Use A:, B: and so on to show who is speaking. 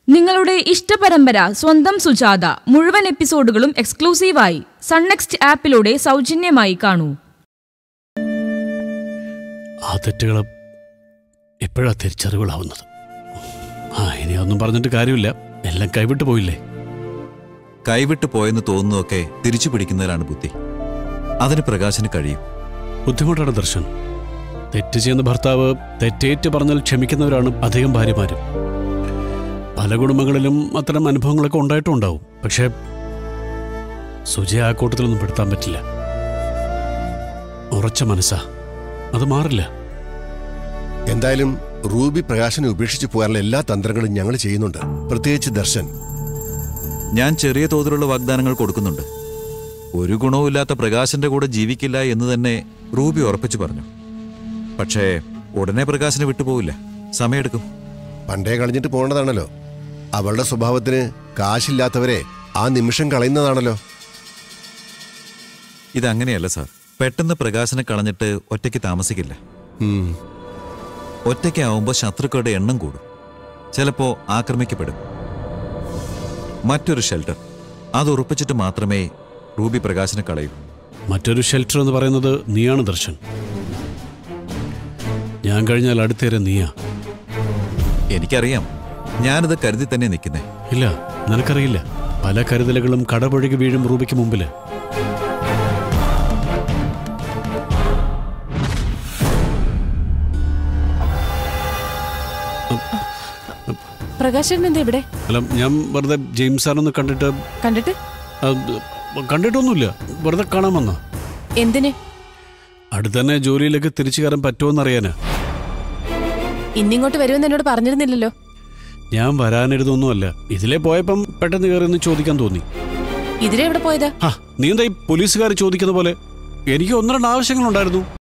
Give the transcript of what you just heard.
A: നിങ്ങളുടെ ഇഷ്ടപരമ്പര സ്വന്തം സുജാത മുഴുവൻ എപ്പിസോഡുകളും എക്സ്ക്ലൂസീവായി സൺനെക്സ്റ്റ് ആപ്പിലൂടെ സൗജന്യമായി കാണൂ
B: ആ തെറ്റുകൾ എപ്പോഴാ തിരിച്ചറിവുകളാവുന്നത് ആ ഇനി ഒന്നും പറഞ്ഞിട്ട് കാര്യമില്ല എല്ലാം കൈവിട്ടു പോയില്ലേ
C: കൈവിട്ടു പോയെന്ന് തോന്നുന്നതൊക്കെ തിരിച്ചു പിടിക്കുന്നതിലാണ് ബുദ്ധി അതിന് പ്രകാശന് കഴിയും
B: ബുദ്ധിമുട്ടാണ് ദർശൻ തെറ്റ് ചെയ്യുന്ന ഭർത്താവ് തെറ്റേറ്റ് പറഞ്ഞാൽ ക്ഷമിക്കുന്നവരാണ് അധികം ഭാര്യമാരും പല കുടുംബങ്ങളിലും അത്തരം അനുഭവങ്ങളൊക്കെ ഉണ്ടായിട്ടുണ്ടാവും പക്ഷേ സുജയ ആ കൂട്ടത്തിലൊന്നും പെടുത്താൻ പറ്റില്ല ഉറച്ച മനസ്സാ അത് മാറില്ല
D: എന്തായാലും റൂബി പ്രകാശനെ ഉപേക്ഷിച്ച് പോകാനുള്ള എല്ലാ തന്ത്രങ്ങളും ഞങ്ങൾ ചെയ്യുന്നുണ്ട് പ്രത്യേകിച്ച് ദർശൻ
C: ഞാൻ ചെറിയ തോതിലുള്ള വാഗ്ദാനങ്ങൾ കൊടുക്കുന്നുണ്ട് ഒരു ഗുണവുമില്ലാത്ത പ്രകാശന്റെ കൂടെ ജീവിക്കില്ല എന്ന് തന്നെ റൂബി ഉറപ്പിച്ചു പറഞ്ഞു പക്ഷേ ഉടനെ പ്രകാശനെ വിട്ടുപോവില്ല സമയമെടുക്കും
D: പണ്ടേ കളഞ്ഞിട്ട് പോകേണ്ടതാണല്ലോ അവളുടെ സ്വഭാവത്തിന് കാശില്ലാത്തവരെ ആ നിമിഷം കളയുന്നതാണല്ലോ
C: ഇതങ്ങനെയല്ല സാർ പെട്ടെന്ന് പ്രകാശനെ കളഞ്ഞിട്ട് ഒറ്റയ്ക്ക് താമസിക്കില്ല
D: ഉം.
C: ഒറ്റയ്ക്കാവുമ്പോൾ ശത്രുക്കളുടെ എണ്ണം കൂടും ചിലപ്പോ ആക്രമിക്കപ്പെടും മറ്റൊരു ഷെൽട്ടർ അത് ഉറപ്പിച്ചിട്ട് മാത്രമേ റൂബി പ്രകാശനെ കളയൂ
B: മറ്റൊരു ഷെൽട്ടർ എന്ന് പറയുന്നത് നീയാണ് ദർശൻ ഞാൻ കഴിഞ്ഞാൽ അടുത്തേരെ നീയാ
C: എനിക്കറിയാം ഞാനിത് കരുതി തന്നെ നിൽക്കുന്നേ
B: ഇല്ല നിനക്കറിയില്ല പല കരുതലുകളും കടപുഴകി വീഴും റൂബിക്ക് മുമ്പില്
E: പ്രകാശൻ എന്താ ഇവിടെ
B: അല്ല ഞാൻ വെറുതെ ജെയിംസ് സാറൊന്ന് കണ്ടിട്ട്
E: കണ്ടിട്ട്
B: ആ, കണ്ടിട്ടൊന്നുമില്ല വെറുതെ കാണാൻ വന്ന
E: എന്തിന്
B: അടുത്തന്നെ ജോലിയിലേക്ക് തിരിച്ചു കയറാൻ പറ്റുമോ അറിയാനാ
E: ഇന്നിങ്ങോട്ട് വരുമെന്ന് എന്നോട് പറഞ്ഞിരുന്നില്ലല്ലോ
B: ഞാൻ വരാനിരുന്നൊന്നുമല്ല ഇതിലേ പോയപ്പം പെട്ടെന്ന് കയറിയൊന്ന് ചോദിക്കാൻ തോന്നി
E: ഇതിലെ എവിടെ പോയതാ
B: ഹാ നീ എന്താ ഈ പോലീസുകാർ ചോദിക്കുന്ന പോലെ എനിക്ക് ഒന്ന് രണ്ട് ആവശ്യങ്ങളുണ്ടായിരുന്നു